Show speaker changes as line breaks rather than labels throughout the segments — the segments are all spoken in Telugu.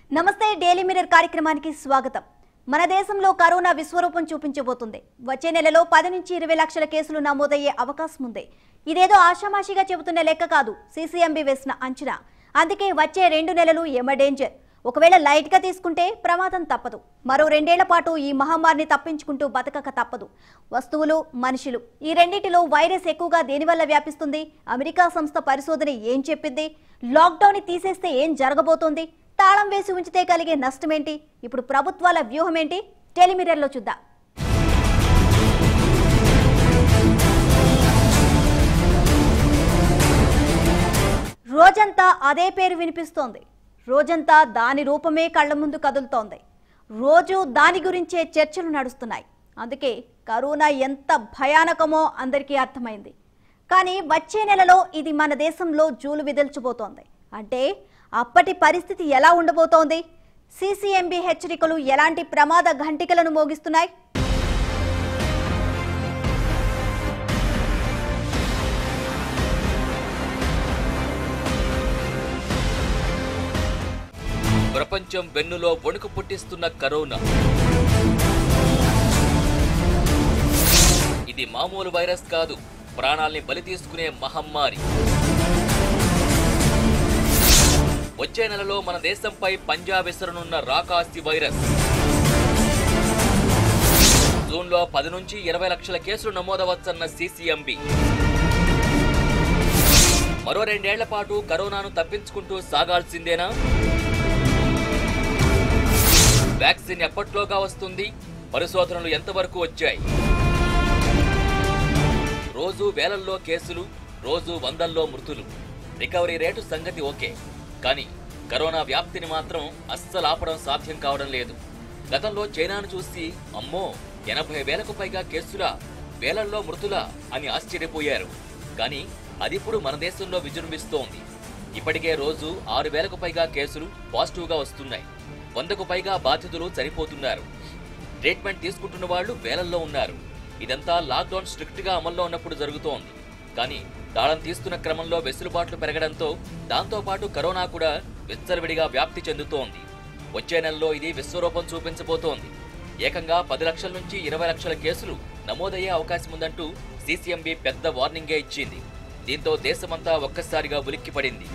నమస్తే డైలీ మిరర్ కార్యక్రమానికి స్వాగతం మన దేశంలో కరోనా విశ్వరూపం చూపించబోతుంది వచ్చే నెలలో పది నుంచి ఇరవై లక్షల కేసులు నమోదయ్యే అవకాశం ఉంది ఇదేదో ఆషామాషిగా చెబుతున్న లెక్క కాదు సీసీఎంబీ వేసిన అంచనా అందుకే వచ్చే రెండు నెలలు ఎమ డేంజర్ ఒకవేళ లైట్ గా తీసుకుంటే ప్రమాదం తప్పదు మరో రెండేళ్ల పాటు ఈ మహమ్మారిని తప్పించుకుంటూ బతకక తప్పదు వస్తువులు మనుషులు ఈ రెండింటిలో వైరస్ ఎక్కువగా దేనివల్ల వ్యాపిస్తుంది అమెరికా సంస్థ పరిశోధన ఏం చెప్పింది లాక్డౌన్ ని తీసేస్తే ఏం జరగబోతోంది తాళం వేసి ఉంచితే కలిగే నష్టమేంటి ఇప్పుడు ప్రభుత్వాల వ్యూహం ఏంటి టెలిమిరర్లో చూద్దాం రోజంతా అదే పేరు వినిపిస్తోంది రోజంతా దాని రూపమే కళ్ళ ముందు కదులుతోంది రోజు దాని గురించే చర్చలు నడుస్తున్నాయి అందుకే కరోనా ఎంత భయానకమో అందరికీ అర్థమైంది కానీ వచ్చే నెలలో ఇది మన దేశంలో జూలు విదల్చబోతోంది అంటే అప్పటి పరిస్థితి ఎలా ఉండబోతోంది సీసీఎంబీ హెచ్చరికలు ఎలాంటి ప్రమాద ఘంటికలను మోగిస్తున్నాయి
ప్రపంచం వెన్నులో వణుకు పుట్టిస్తున్న కరోనా ఇది మామూలు వైరస్ కాదు ప్రాణాల్ని బలి తీసుకునే మహమ్మారి వచ్చే నెలలో మన దేశంపై పంజా విసరనున్న రాకాసి వైరస్ జూన్లో పది నుంచి ఇరవై లక్షల కేసులు నమోదవచ్చన్న సీసీఎంబీ మరో రెండేళ్ల పాటు కరోనాను తప్పించుకుంటూ సాగాల్సిందేనా వ్యాక్సిన్ ఎప్పట్లోగా వస్తుంది పరిశోధనలు ఎంతవరకు వచ్చాయి రోజు వేలల్లో కేసులు రోజు వందల్లో మృతులు రికవరీ రేటు సంగతి ఓకే కానీ కరోనా వ్యాప్తిని మాత్రం అస్సలు ఆపడం సాధ్యం కావడం లేదు గతంలో చైనాను చూసి అమ్మో ఎనభై వేలకు పైగా కేసులా వేలల్లో మృతులా అని ఆశ్చర్యపోయారు కానీ అదిప్పుడు మన దేశంలో విజృంభిస్తోంది ఇప్పటికే రోజు ఆరు వేలకు పైగా కేసులు పాజిటివ్గా వస్తున్నాయి వందకు పైగా బాధితులు చనిపోతున్నారు ట్రీట్మెంట్ తీసుకుంటున్న వాళ్ళు వేలల్లో ఉన్నారు ఇదంతా లాక్డౌన్ స్ట్రిక్ట్ గా అమల్లో ఉన్నప్పుడు జరుగుతోంది కానీ తాళం తీస్తున్న క్రమంలో వెసులుబాట్లు పెరగడంతో దాంతో పాటు కరోనా కూడా విచ్చలవిడిగా వ్యాప్తి చెందుతోంది వచ్చే నెలలో ఇది విశ్వరూపం చూపించబోతోంది ఏకంగా పది లక్షల నుంచి ఇరవై లక్షల కేసులు నమోదయ్యే అవకాశం ఉందంటూ సీసీఎంబీ పెద్ద వార్నింగే ఇచ్చింది దీంతో దేశమంతా ఒక్కసారిగా ఉలిక్కిపడింది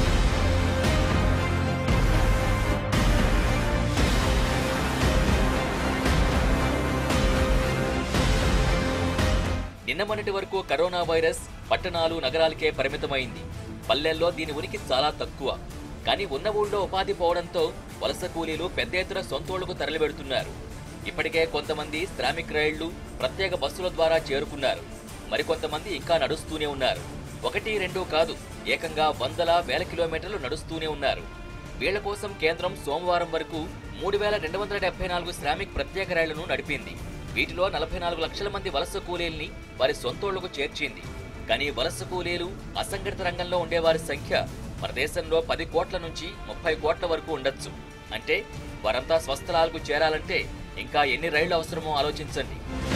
నిన్న మొన్నటి వరకు కరోనా వైరస్ పట్టణాలు నగరాలకే పరిమితమైంది పల్లెల్లో దీని ఉనికి చాలా తక్కువ కానీ ఉన్న ఊళ్ళో ఉపాధి పోవడంతో వలస కూలీలు పెద్ద ఎత్తున సొంతూళ్లకు తరలివెడుతున్నారు ఇప్పటికే కొంతమంది శ్రామిక్ రైళ్లు ప్రత్యేక బస్సుల ద్వారా చేరుకున్నారు మరికొంతమంది ఇంకా నడుస్తూనే ఉన్నారు ఒకటి రెండు కాదు ఏకంగా వందల వేల కిలోమీటర్లు నడుస్తూనే ఉన్నారు వీళ్ల కోసం కేంద్రం సోమవారం వరకు మూడు వేల రెండు వందల డెబ్బై నాలుగు శ్రామిక్ ప్రత్యేక రైళ్లను నడిపింది వీటిలో నలభై నాలుగు లక్షల మంది వలస కూలీల్ని వారి సొంతోళ్లకు చేర్చింది కానీ వలస కూలీలు అసంఘటిత రంగంలో ఉండేవారి సంఖ్య మన దేశంలో పది కోట్ల నుంచి ముప్పై కోట్ల వరకు ఉండొచ్చు అంటే వారంతా స్వస్థలాలకు చేరాలంటే ఇంకా ఎన్ని రైళ్లు అవసరమో ఆలోచించండి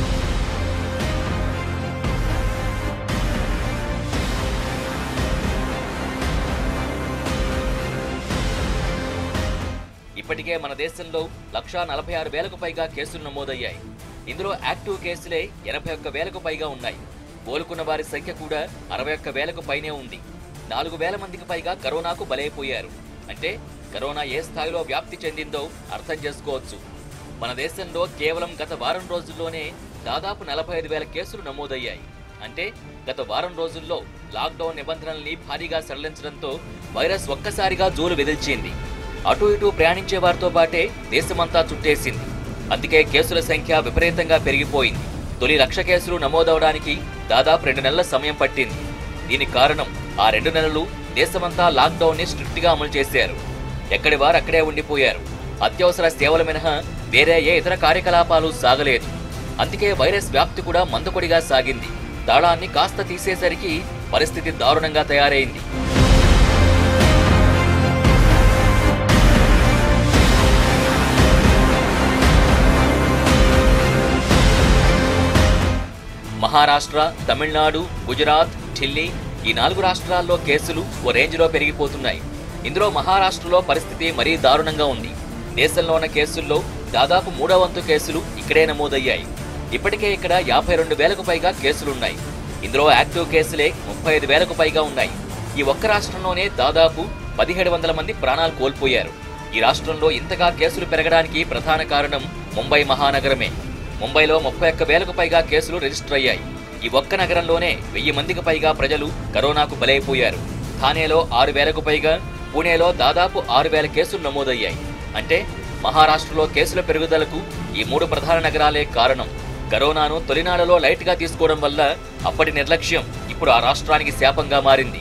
ఇప్పటికే మన దేశంలో లక్షా నలభై ఆరు వేలకు పైగా కేసులు నమోదయ్యాయి ఇందులో యాక్టివ్ కేసులే ఎనభై ఒక్క వేలకు పైగా ఉన్నాయి కోలుకున్న వారి సంఖ్య కూడా అరవై ఒక్క వేలకు పైనే ఉంది నాలుగు వేల మందికి పైగా కరోనాకు బలైపోయారు అంటే కరోనా ఏ స్థాయిలో వ్యాప్తి చెందిందో అర్థం చేసుకోవచ్చు మన దేశంలో కేవలం గత వారం రోజుల్లోనే దాదాపు నలభై ఐదు వేల కేసులు నమోదయ్యాయి అంటే గత వారం రోజుల్లో లాక్డౌన్ నిబంధనల్ని భారీగా సడలించడంతో వైరస్ ఒక్కసారిగా జోలు వెదిల్చింది అటు ఇటు ప్రయాణించే వారితో పాటే దేశమంతా చుట్టేసింది అందుకే కేసుల సంఖ్య విపరీతంగా పెరిగిపోయింది తొలి లక్ష కేసులు నమోదవడానికి దాదాపు రెండు నెలల సమయం పట్టింది దీనికి కారణం ఆ రెండు నెలలు దేశమంతా లాక్డౌన్ ని స్ట్రిక్ట్ గా అమలు చేశారు ఎక్కడి వారు అక్కడే ఉండిపోయారు అత్యవసర సేవల మినహా వేరే ఏ ఇతర కార్యకలాపాలు సాగలేదు అందుకే వైరస్ వ్యాప్తి కూడా మందకొడిగా సాగింది తాళాన్ని కాస్త తీసేసరికి పరిస్థితి దారుణంగా తయారైంది మహారాష్ట్ర తమిళనాడు గుజరాత్ ఢిల్లీ ఈ నాలుగు రాష్ట్రాల్లో కేసులు ఓ రేంజ్లో పెరిగిపోతున్నాయి ఇందులో మహారాష్ట్రలో పరిస్థితి మరీ దారుణంగా ఉంది దేశంలో ఉన్న కేసుల్లో దాదాపు మూడో వంతు కేసులు ఇక్కడే నమోదయ్యాయి ఇప్పటికే ఇక్కడ యాభై రెండు వేలకు పైగా కేసులున్నాయి ఇందులో యాక్టివ్ కేసులే ముప్పై ఐదు వేలకు పైగా ఉన్నాయి ఈ ఒక్క రాష్ట్రంలోనే దాదాపు పదిహేడు వందల మంది ప్రాణాలు కోల్పోయారు ఈ రాష్ట్రంలో ఇంతగా కేసులు పెరగడానికి ప్రధాన కారణం ముంబై మహానగరమే ముంబైలో ముప్పై ఒక్క వేలకు పైగా కేసులు రిజిస్టర్ అయ్యాయి ఈ ఒక్క నగరంలోనే వెయ్యి మందికి పైగా ప్రజలు కరోనాకు బలైపోయారు థానేలో ఆరు వేలకు పైగా పూణేలో దాదాపు ఆరు వేల కేసులు నమోదయ్యాయి అంటే మహారాష్ట్రలో కేసుల పెరుగుదలకు ఈ మూడు ప్రధాన నగరాలే కారణం కరోనాను తొలినాళ్లలో లైట్గా తీసుకోవడం వల్ల అప్పటి నిర్లక్ష్యం ఇప్పుడు ఆ రాష్ట్రానికి శాపంగా మారింది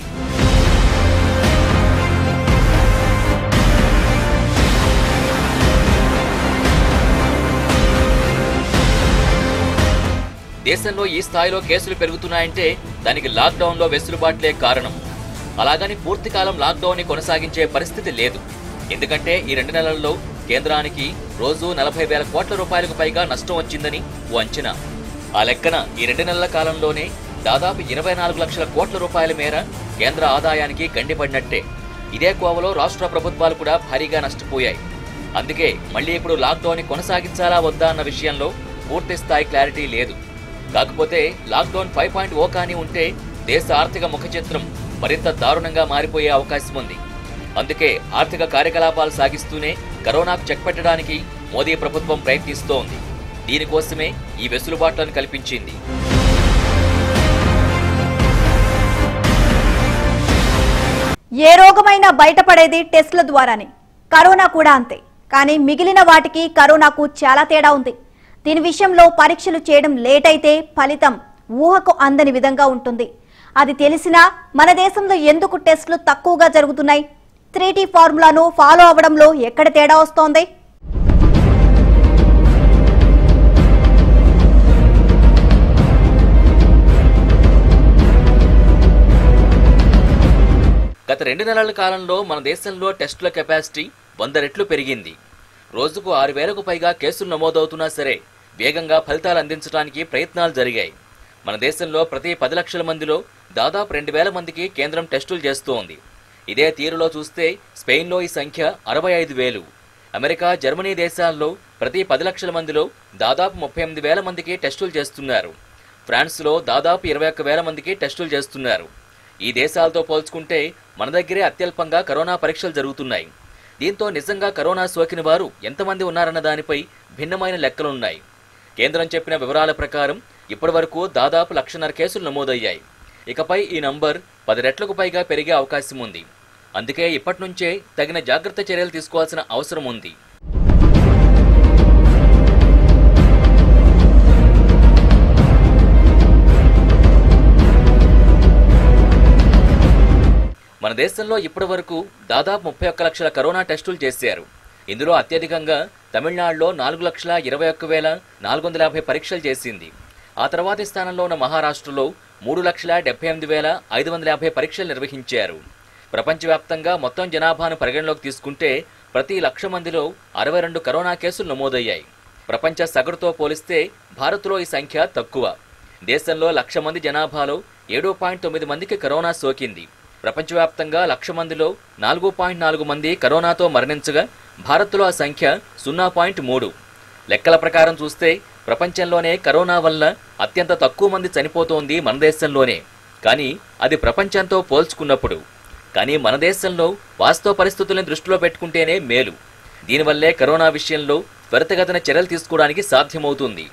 దేశంలో ఈ స్థాయిలో కేసులు పెరుగుతున్నాయంటే దానికి లాక్డౌన్లో వెసులుబాట్లే కారణం అలాగని పూర్తికాలం లాక్డౌన్ ని కొనసాగించే పరిస్థితి లేదు ఎందుకంటే ఈ రెండు నెలల్లో కేంద్రానికి రోజు నలభై వేల కోట్ల రూపాయలకు పైగా నష్టం వచ్చిందని ఓ అంచనా ఆ లెక్కన ఈ రెండు నెలల కాలంలోనే దాదాపు ఇరవై నాలుగు లక్షల కోట్ల రూపాయల మేర కేంద్ర ఆదాయానికి గండిపడినట్టే ఇదే కోవలో రాష్ట్ర ప్రభుత్వాలు కూడా భారీగా నష్టపోయాయి అందుకే మళ్ళీ ఇప్పుడు లాక్డౌన్ ని కొనసాగించాలా వద్దా అన్న విషయంలో పూర్తి స్థాయి క్లారిటీ లేదు కాకపోతే లాక్డౌన్ ఫైవ్ పాయింట్ ఓ కానీ ఉంటే దేశ ఆర్థిక ముఖ చిత్రం మరింత దారుణంగా మారిపోయే అవకాశం ఉంది అందుకే ఆర్థిక కార్యకలాపాలు సాగిస్తూనే కరోనాకు చెక్ పెట్టడానికి మోదీ ప్రభుత్వం ప్రయత్నిస్తోంది దీనికోసమే ఈ వెసులుబాట్లను కల్పించింది
ఏ రోగమైనా బయటపడేది టెస్టుల ద్వారానే కరోనా కూడా అంతే కానీ మిగిలిన వాటికి కరోనాకు చాలా తేడా ఉంది దీని విషయంలో పరీక్షలు చేయడం లేట్ అయితే ఫలితం ఊహకు అందని విధంగా ఉంటుంది అది తెలిసినా మన దేశంలో ఎందుకు టెస్టులు తక్కువగా జరుగుతున్నాయి త్రీ టీ ఫార్ములాను ఫాలో అవ్వడంలో ఎక్కడ తేడా వస్తోంది
గత రెండు నెలల కాలంలో మన దేశంలో టెస్టుల కెపాసిటీ వంద రెట్లు పెరిగింది రోజుకు ఆరు వేలకు పైగా కేసులు నమోదవుతున్నా సరే వేగంగా ఫలితాలు అందించడానికి ప్రయత్నాలు జరిగాయి మన దేశంలో ప్రతి పది లక్షల మందిలో దాదాపు రెండు వేల మందికి కేంద్రం టెస్టులు చేస్తోంది ఇదే తీరులో చూస్తే స్పెయిన్లో ఈ సంఖ్య అరవై ఐదు వేలు అమెరికా జర్మనీ దేశాల్లో ప్రతి పది లక్షల మందిలో దాదాపు ముప్పై ఎనిమిది వేల మందికి టెస్టులు చేస్తున్నారు ఫ్రాన్స్లో దాదాపు ఇరవై ఒక్క వేల మందికి టెస్టులు చేస్తున్నారు ఈ దేశాలతో పోల్చుకుంటే మన దగ్గరే అత్యల్పంగా కరోనా పరీక్షలు జరుగుతున్నాయి దీంతో నిజంగా కరోనా సోకిన వారు ఎంతమంది ఉన్నారన్న దానిపై భిన్నమైన లెక్కలున్నాయి కేంద్రం చెప్పిన వివరాల ప్రకారం ఇప్పటివరకు దాదాపు లక్షన్నర కేసులు నమోదయ్యాయి ఇకపై ఈ నంబర్ పది రెట్లకు పైగా పెరిగే అవకాశం ఉంది అందుకే ఇప్పటి నుంచే తగిన జాగ్రత్త చర్యలు తీసుకోవాల్సిన అవసరం ఉంది మన దేశంలో ఇప్పటి వరకు దాదాపు ముప్పై ఒక్క లక్షల కరోనా టెస్టులు చేశారు ఇందులో అత్యధికంగా తమిళనాడులో నాలుగు లక్షల ఇరవై ఒక్క వేల నాలుగు వందల యాభై పరీక్షలు చేసింది ఆ తర్వాతి స్థానంలో ఉన్న మహారాష్ట్రలో మూడు లక్షల డెబ్బై ఎనిమిది వేల ఐదు వందల యాభై పరీక్షలు నిర్వహించారు ప్రపంచవ్యాప్తంగా మొత్తం జనాభాను పరిగణలోకి తీసుకుంటే ప్రతి లక్ష మందిలో అరవై రెండు కరోనా కేసులు నమోదయ్యాయి ప్రపంచ సగటుతో పోలిస్తే భారత్లో ఈ సంఖ్య తక్కువ దేశంలో లక్ష మంది జనాభాలో ఏడు పాయింట్ తొమ్మిది మందికి కరోనా సోకింది ప్రపంచవ్యాప్తంగా లక్ష మందిలో నాలుగు పాయింట్ నాలుగు మంది కరోనాతో మరణించగా భారత్లో ఆ సంఖ్య సున్నా పాయింట్ మూడు లెక్కల ప్రకారం చూస్తే ప్రపంచంలోనే కరోనా వల్ల అత్యంత తక్కువ మంది చనిపోతోంది మన దేశంలోనే కానీ అది ప్రపంచంతో పోల్చుకున్నప్పుడు కానీ మన దేశంలో వాస్తవ పరిస్థితుల్ని దృష్టిలో పెట్టుకుంటేనే మేలు దీనివల్లే కరోనా విషయంలో త్వరితగతిన చర్యలు తీసుకోవడానికి సాధ్యమవుతుంది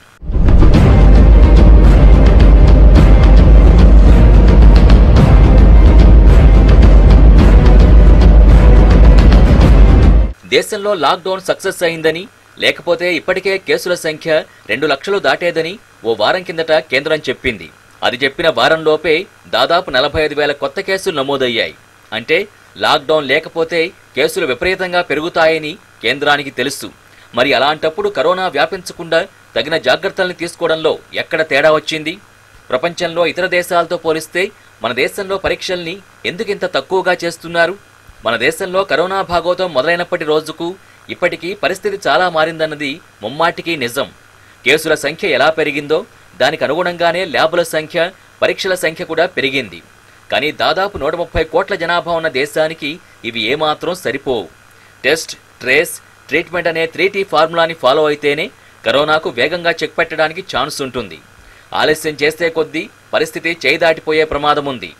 దేశంలో లాక్డౌన్ సక్సెస్ అయిందని లేకపోతే ఇప్పటికే కేసుల సంఖ్య రెండు లక్షలు దాటేదని ఓ వారం కిందట కేంద్రం చెప్పింది అది చెప్పిన వారంలోపే దాదాపు నలభై ఐదు వేల కొత్త కేసులు నమోదయ్యాయి అంటే లాక్డౌన్ లేకపోతే కేసులు విపరీతంగా పెరుగుతాయని కేంద్రానికి తెలుసు మరి అలాంటప్పుడు కరోనా వ్యాపించకుండా తగిన జాగ్రత్తల్ని తీసుకోవడంలో ఎక్కడ తేడా వచ్చింది ప్రపంచంలో ఇతర దేశాలతో పోలిస్తే మన దేశంలో పరీక్షల్ని ఎందుకు ఇంత తక్కువగా చేస్తున్నారు మన దేశంలో కరోనా భాగోతం మొదలైనప్పటి రోజుకు ఇప్పటికీ పరిస్థితి చాలా మారిందన్నది ముమ్మాటికి నిజం కేసుల సంఖ్య ఎలా పెరిగిందో దానికి అనుగుణంగానే ల్యాబుల సంఖ్య పరీక్షల సంఖ్య కూడా పెరిగింది కానీ దాదాపు నూట ముప్పై కోట్ల జనాభా ఉన్న దేశానికి ఇవి ఏమాత్రం సరిపోవు టెస్ట్ ట్రేస్ ట్రీట్మెంట్ అనే త్రీ టీ ఫార్ములాని ఫాలో అయితేనే కరోనాకు వేగంగా చెక్ పెట్టడానికి ఛాన్స్ ఉంటుంది ఆలస్యం చేస్తే కొద్దీ పరిస్థితి చేయి దాటిపోయే ప్రమాదం ఉంది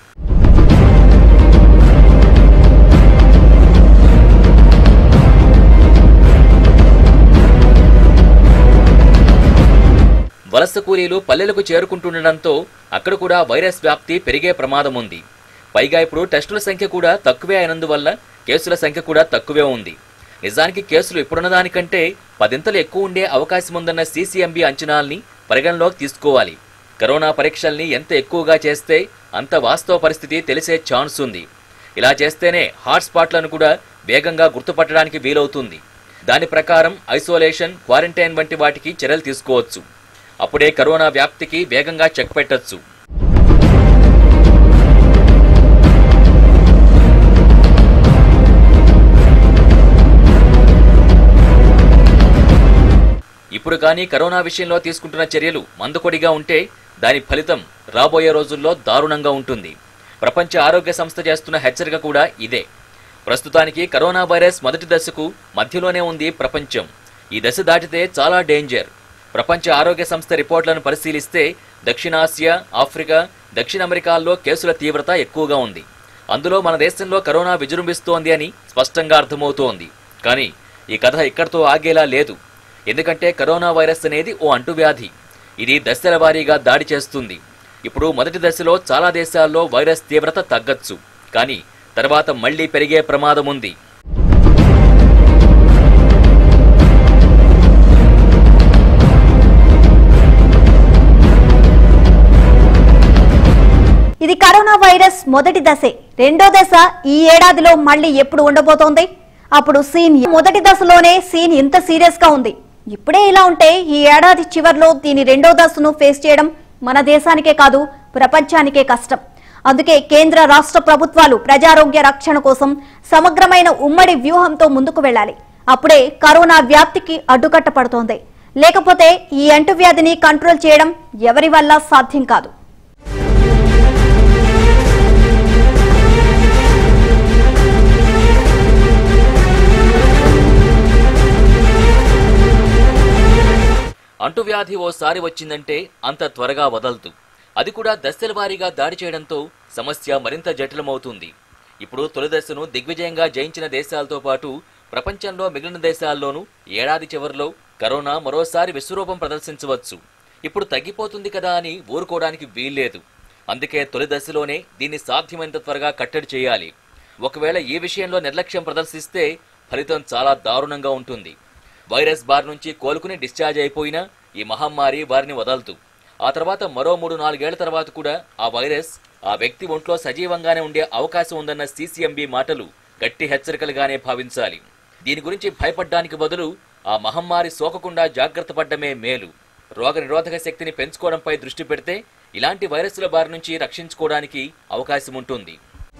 వలస కూలీలు పల్లెలకు చేరుకుంటుండటంతో అక్కడ కూడా వైరస్ వ్యాప్తి పెరిగే ప్రమాదం ఉంది పైగా ఇప్పుడు టెస్టుల సంఖ్య కూడా తక్కువే అయినందువల్ల కేసుల సంఖ్య కూడా తక్కువే ఉంది నిజానికి కేసులు ఇప్పుడున్న దానికంటే పదింతలు ఎక్కువ ఉండే అవకాశం ఉందన్న సీసీఎంబీ అంచనాల్ని పరిగణలోకి తీసుకోవాలి కరోనా పరీక్షల్ని ఎంత ఎక్కువగా చేస్తే అంత వాస్తవ పరిస్థితి తెలిసే ఛాన్స్ ఉంది ఇలా చేస్తేనే హాట్స్పాట్లను కూడా వేగంగా గుర్తుపట్టడానికి వీలవుతుంది దాని ప్రకారం ఐసోలేషన్ క్వారంటైన్ వంటి వాటికి చర్యలు తీసుకోవచ్చు అప్పుడే కరోనా వ్యాప్తికి వేగంగా చెక్ పెట్టొచ్చు ఇప్పుడు కానీ కరోనా విషయంలో తీసుకుంటున్న చర్యలు మందుకొడిగా ఉంటే దాని ఫలితం రాబోయే రోజుల్లో దారుణంగా ఉంటుంది ప్రపంచ ఆరోగ్య సంస్థ చేస్తున్న హెచ్చరిక కూడా ఇదే ప్రస్తుతానికి కరోనా వైరస్ మొదటి దశకు మధ్యలోనే ఉంది ప్రపంచం ఈ దశ దాటితే చాలా డేంజర్ ప్రపంచ ఆరోగ్య సంస్థ రిపోర్ట్లను పరిశీలిస్తే దక్షిణాసియా ఆఫ్రికా దక్షిణ అమెరికాల్లో కేసుల తీవ్రత ఎక్కువగా ఉంది అందులో మన దేశంలో కరోనా విజృంభిస్తోంది అని స్పష్టంగా అర్థమవుతోంది కానీ ఈ కథ ఇక్కడితో ఆగేలా లేదు ఎందుకంటే కరోనా వైరస్ అనేది ఓ అంటువ్యాధి ఇది దశల వారీగా దాడి చేస్తుంది ఇప్పుడు మొదటి దశలో చాలా దేశాల్లో వైరస్ తీవ్రత తగ్గచ్చు కానీ తర్వాత మళ్లీ పెరిగే ప్రమాదం ఉంది
ఇది కరోనా వైరస్ మొదటి దశే రెండో దశ ఈ ఏడాదిలో మళ్ళీ ఎప్పుడు ఉండబోతోంది అప్పుడు సీన్ మొదటి దశలోనే సీన్ ఇంత సీరియస్ గా ఉంది ఇప్పుడే ఇలా ఉంటే ఈ ఏడాది చివర్లో దీని రెండో దశను ఫేస్ చేయడం మన దేశానికే కాదు ప్రపంచానికే కష్టం అందుకే కేంద్ర రాష్ట్ర ప్రభుత్వాలు ప్రజారోగ్య రక్షణ కోసం సమగ్రమైన ఉమ్మడి వ్యూహంతో ముందుకు వెళ్ళాలి అప్పుడే కరోనా వ్యాప్తికి అడ్డుకట్ట పడుతోంది లేకపోతే ఈ అంటువ్యాధిని కంట్రోల్ చేయడం ఎవరి వల్ల సాధ్యం కాదు
అంటువ్యాధి ఓసారి వచ్చిందంటే అంత త్వరగా వదలదు అది కూడా దశల వారీగా దాడి చేయడంతో సమస్య మరింత జటిలమవుతుంది ఇప్పుడు తొలి దశను దిగ్విజయంగా జయించిన దేశాలతో పాటు ప్రపంచంలో మిగిలిన దేశాల్లోనూ ఏడాది చివరిలో కరోనా మరోసారి విశ్వరూపం ప్రదర్శించవచ్చు ఇప్పుడు తగ్గిపోతుంది కదా అని ఊరుకోవడానికి వీల్లేదు అందుకే తొలి దశలోనే దీన్ని సాధ్యమైనంత త్వరగా కట్టడి చేయాలి ఒకవేళ ఈ విషయంలో నిర్లక్ష్యం ప్రదర్శిస్తే ఫలితం చాలా దారుణంగా ఉంటుంది వైరస్ బారి నుంచి కోలుకుని డిశ్చార్జ్ అయిపోయినా ఈ మహమ్మారి వారిని వదలదు ఆ తర్వాత మరో మూడు నాలుగేళ్ల తర్వాత కూడా ఆ వైరస్ ఆ వ్యక్తి ఒంట్లో సజీవంగానే ఉండే అవకాశం ఉందన్న సీసీఎంబీ మాటలు గట్టి హెచ్చరికలుగానే భావించాలి దీని గురించి భయపడ్డానికి బదులు ఆ మహమ్మారి సోకకుండా జాగ్రత్త పడ్డమే మేలు రోగ నిరోధక శక్తిని పెంచుకోవడంపై దృష్టి పెడితే ఇలాంటి వైరస్ల బారి నుంచి రక్షించుకోవడానికి అవకాశం ఉంటుంది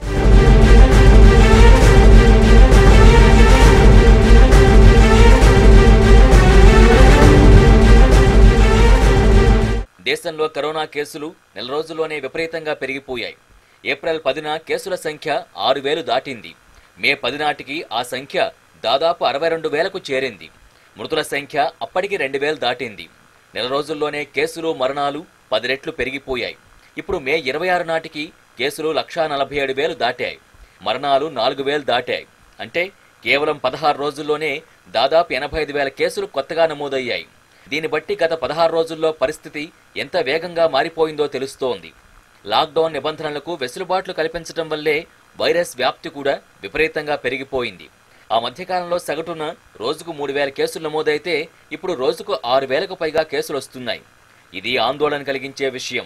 దేశంలో కరోనా కేసులు నెల రోజుల్లోనే విపరీతంగా పెరిగిపోయాయి ఏప్రిల్ పదిన కేసుల సంఖ్య ఆరు వేలు దాటింది మే పది నాటికి ఆ సంఖ్య దాదాపు అరవై రెండు వేలకు చేరింది మృతుల సంఖ్య అప్పటికి రెండు వేలు దాటింది నెల రోజుల్లోనే కేసులు మరణాలు పది రెట్లు పెరిగిపోయాయి ఇప్పుడు మే ఇరవై ఆరు నాటికి కేసులు లక్షా నలభై ఏడు వేలు దాటాయి మరణాలు నాలుగు వేలు దాటాయి అంటే కేవలం పదహారు రోజుల్లోనే దాదాపు ఎనభై ఐదు వేల కేసులు కొత్తగా నమోదయ్యాయి దీన్ని బట్టి గత పదహారు రోజుల్లో పరిస్థితి ఎంత వేగంగా మారిపోయిందో తెలుస్తోంది లాక్డౌన్ నిబంధనలకు వెసులుబాట్లు కల్పించడం వల్లే వైరస్ వ్యాప్తి కూడా విపరీతంగా పెరిగిపోయింది ఆ మధ్యకాలంలో సగటున రోజుకు మూడు వేల కేసులు నమోదైతే ఇప్పుడు రోజుకు ఆరు వేలకు పైగా కేసులు వస్తున్నాయి ఇది ఆందోళన కలిగించే విషయం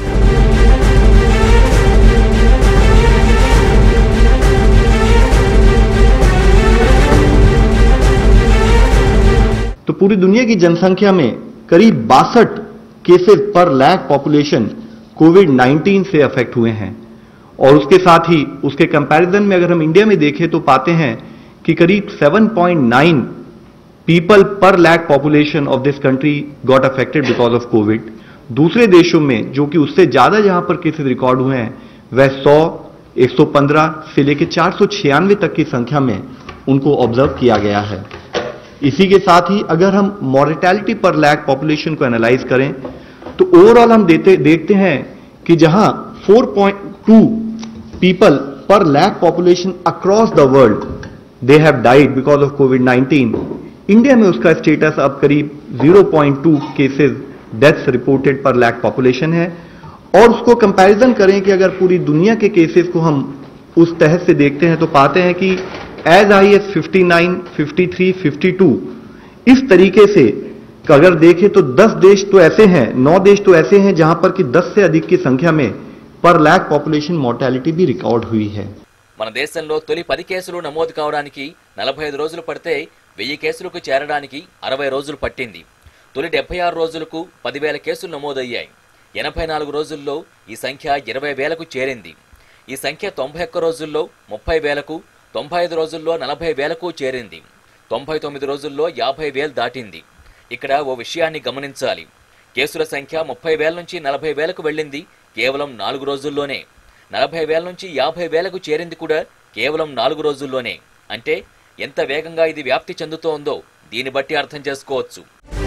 तो पूरी दुनिया की जनसंख्या में करीब बासठ केसेस पर लाख पॉपुलेशन कोविड 19 से अफेक्ट हुए हैं और उसके साथ ही उसके कंपैरिजन में अगर हम इंडिया में देखें तो पाते हैं कि करीब 7.9 people per lakh population of this country got affected because of COVID दूसरे देशों में जो कि उससे ज्यादा जहां पर केसेस रिकॉर्ड हुए हैं वह 100 115 से लेकर चार तक की संख्या में उनको ऑब्जर्व किया गया है इसी के साथ ही अगर हम मॉर्टेलिटी पर लैक पॉपुलेशन को एनालाइज करें तो ओवरऑल हम देते देखते हैं कि जहां 4.2 people per lakh population across the world they have died because of COVID 19 India में उसका स्टेटस अब करीब 0.2 cases deaths reported per lakh population है और उसको कंपैरिजन करें कि अगर पूरी दुनिया के केसेस को हम उस तहत से देखते हैं तो पाते हैं कि as I S fifty nine fifty three fifty two इस तरीके से अगर देखें तो 10 देश तो ऐसे हैं 9 देश तो ऐसे हैं जहां पर कि 10 से अधिक की संख्या में पर लैक पॉपुलेशन मोर्टेलिटी भी रिकॉर्ड हुई है
మన దేశంలో తొలి పది కేసులు నమోదు కావడానికి నలభై ఐదు రోజులు పడితే వెయ్యి కేసులకు చేరడానికి అరవై రోజులు పట్టింది తొలి డెబ్బై ఆరు రోజులకు పదివేల కేసులు నమోదయ్యాయి ఎనభై నాలుగు రోజుల్లో ఈ సంఖ్య ఇరవై వేలకు చేరింది ఈ సంఖ్య తొంభై ఒక్క రోజుల్లో ముప్పై వేలకు తొంభై ఐదు రోజుల్లో నలభై వేలకు చేరింది తొంభై తొమ్మిది రోజుల్లో యాభై వేలు దాటింది ఇక్కడ ఓ విషయాన్ని గమనించాలి కేసుల సంఖ్య ముప్పై వేల నుంచి నలభై వేలకు వెళ్ళింది కేవలం నాలుగు రోజుల్లోనే నలభై వేల నుంచి యాభై వేలకు చేరింది కూడా కేవలం నాలుగు రోజుల్లోనే అంటే ఎంత వేగంగా ఇది వ్యాప్తి చెందుతోందో దీన్ని బట్టి అర్థం చేసుకోవచ్చు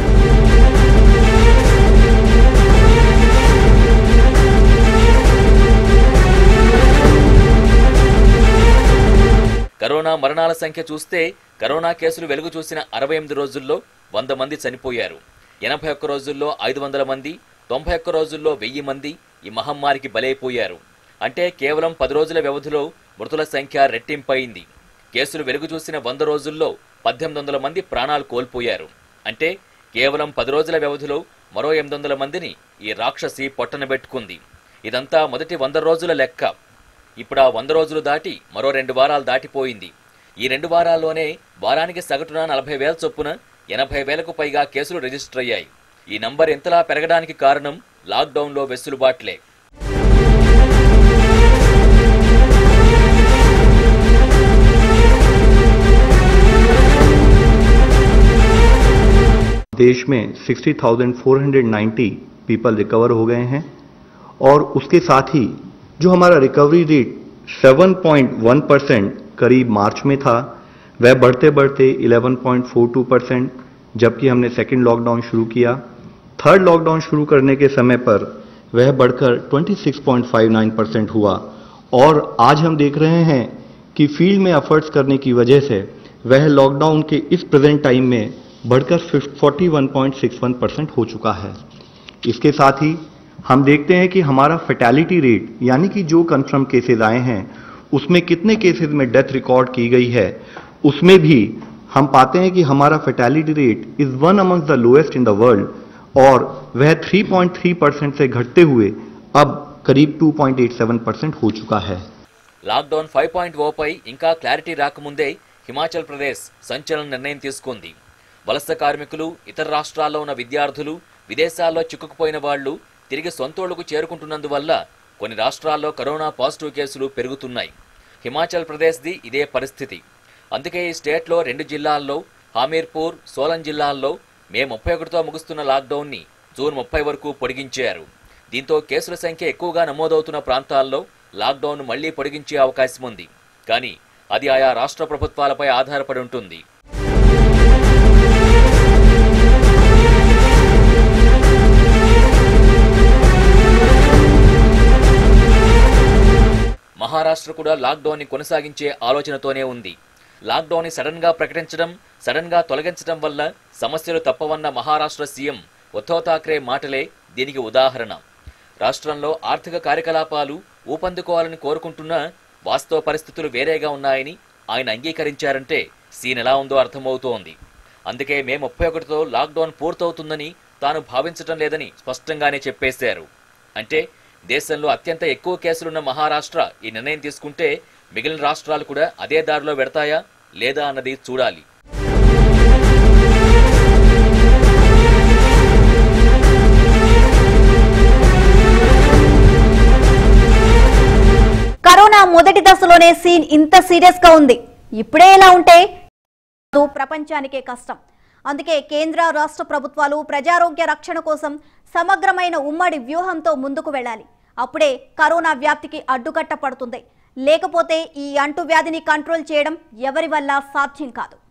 కరోనా మరణాల సంఖ్య చూస్తే కరోనా కేసులు వెలుగు చూసిన అరవై ఎనిమిది రోజుల్లో వంద మంది చనిపోయారు ఎనభై ఒక్క రోజుల్లో ఐదు వందల మంది తొంభై ఒక్క రోజుల్లో వెయ్యి మంది ఈ మహమ్మారికి బలైపోయారు అంటే కేవలం పది రోజుల వ్యవధిలో మృతుల సంఖ్య రెట్టింపయింది కేసులు వెలుగు చూసిన వంద రోజుల్లో పద్దెనిమిది వందల మంది ప్రాణాలు కోల్పోయారు అంటే కేవలం పది రోజుల వ్యవధిలో మరో ఎనిమిది వందల మందిని ఈ రాక్షసి పొట్టనబెట్టుకుంది ఇదంతా మొదటి వంద రోజుల లెక్క ఇప్పుడు ఆ వంద రోజులు దాటి మరో రెండు వారాలు దాటిపోయింది ఈ రెండు వారాల్లోనే వారానికి సగటున నలభై వేల చొప్పున ఎనభై వేలకు పైగా కేసులు రిజిస్టర్ అయ్యాయి ఈ నంబర్ ఇంతలా పెరగడానికి కారణం లాక్డౌన్లో వెసులుబాట్లే
देश में 60,490 पीपल रिकवर हो गए हैं और उसके साथ ही जो हमारा रिकवरी रेट 7.1 परसेंट करीब मार्च में था वह बढ़ते बढ़ते 11.42 परसेंट जबकि हमने सेकेंड लॉकडाउन शुरू किया थर्ड लॉकडाउन शुरू करने के समय पर वह बढ़कर 26.59 परसेंट हुआ और आज हम देख रहे हैं कि फील्ड में एफर्ट्स करने की वजह से वह लॉकडाउन के इस प्रेजेंट टाइम में बढ़कर 41.61 परसेंट हो चुका है इसके साथ ही हम देखते हैं कि हमारा फेटेलिटी रेट यानी कि जो कंफर्म केसेस आए हैं उसमें कितने केसेस में डेथ रिकॉर्ड की गई है उसमें भी हम पाते हैं कि हमारा fatality rate is one among the lowest in the world और वह 3.3 परसेंट से घटते हुए अब करीब 2.87 परसेंट हो चुका है
లాక్డౌన్ ఫైవ్ పాయింట్ ఓపై ఇంకా క్లారిటీ రాకముందే హిమాచల్ ప్రదేశ్ సంచలన నిర్ణయం తీసుకుంది వలస కార్మికులు ఇతర రాష్ట్రాల్లో ఉన్న విద్యార్థులు విదేశాల్లో చిక్కుకుపోయిన వాళ్లు తిరిగి సొంతోళ్లకు చేరుకుంటున్నందువల్ల కొన్ని రాష్ట్రాల్లో కరోనా పాజిటివ్ కేసులు పెరుగుతున్నాయి హిమాచల్ ప్రదేశ్ది ఇదే పరిస్థితి అందుకే ఈ స్టేట్లో రెండు జిల్లాల్లో హామీర్పూర్ సోలన్ జిల్లాల్లో మే ముప్పై ఒకటితో ముగుస్తున్న లాక్డౌన్ని జూన్ ముప్పై వరకు పొడిగించారు దీంతో కేసుల సంఖ్య ఎక్కువగా నమోదవుతున్న ప్రాంతాల్లో లాక్డౌన్ మళ్లీ పొడిగించే అవకాశం ఉంది కానీ అది ఆయా రాష్ట్ర ప్రభుత్వాలపై ఆధారపడి ఉంటుంది మహారాష్ట్ర కూడా లాక్డౌన్ ని కొనసాగించే ఆలోచనతోనే ఉంది లాక్డౌన్ ని సడన్ గా ప్రకటించడం సడన్ గా తొలగించడం వల్ల సమస్యలు తప్పవన్న మహారాష్ట్ర సీఎం ఉద్ధవ్ ఠాక్రే మాటలే దీనికి ఉదాహరణ రాష్ట్రంలో ఆర్థిక కార్యకలాపాలు ఊపందుకోవాలని కోరుకుంటున్నా వాస్తవ పరిస్థితులు వేరేగా ఉన్నాయని ఆయన అంగీకరించారంటే సీన్ ఎలా ఉందో అర్థమవుతోంది అందుకే మే ముప్పై ఒకటితో లాక్డౌన్ పూర్తవుతుందని తాను భావించటం లేదని స్పష్టంగానే చెప్పేశారు అంటే దేశంలో అత్యంత ఎక్కువ కేసులున్న మహారాష్ట్ర ఈ నిర్ణయం తీసుకుంటే మిగిలిన రాష్ట్రాలు కూడా అదే దారిలో పెడతాయా లేదా అన్నది చూడాలి
కరోనా మొదటి దశలోనే సీన్ ఇంత సీరియస్ గా ఉంది ఇప్పుడే ఇలా ఉంటే అది ప్రపంచానికే కష్టం అందుకే కేంద్ర రాష్ట్ర ప్రభుత్వాలు ప్రజారోగ్య రక్షణ కోసం సమగ్రమైన ఉమ్మడి వ్యూహంతో ముందుకు వెళ్ళాలి అప్పుడే కరోనా వ్యాప్తికి అడ్డుకట్ట పడుతుంది లేకపోతే ఈ అంటు వ్యాధిని కంట్రోల్ చేయడం ఎవరి వల్ల సాధ్యం కాదు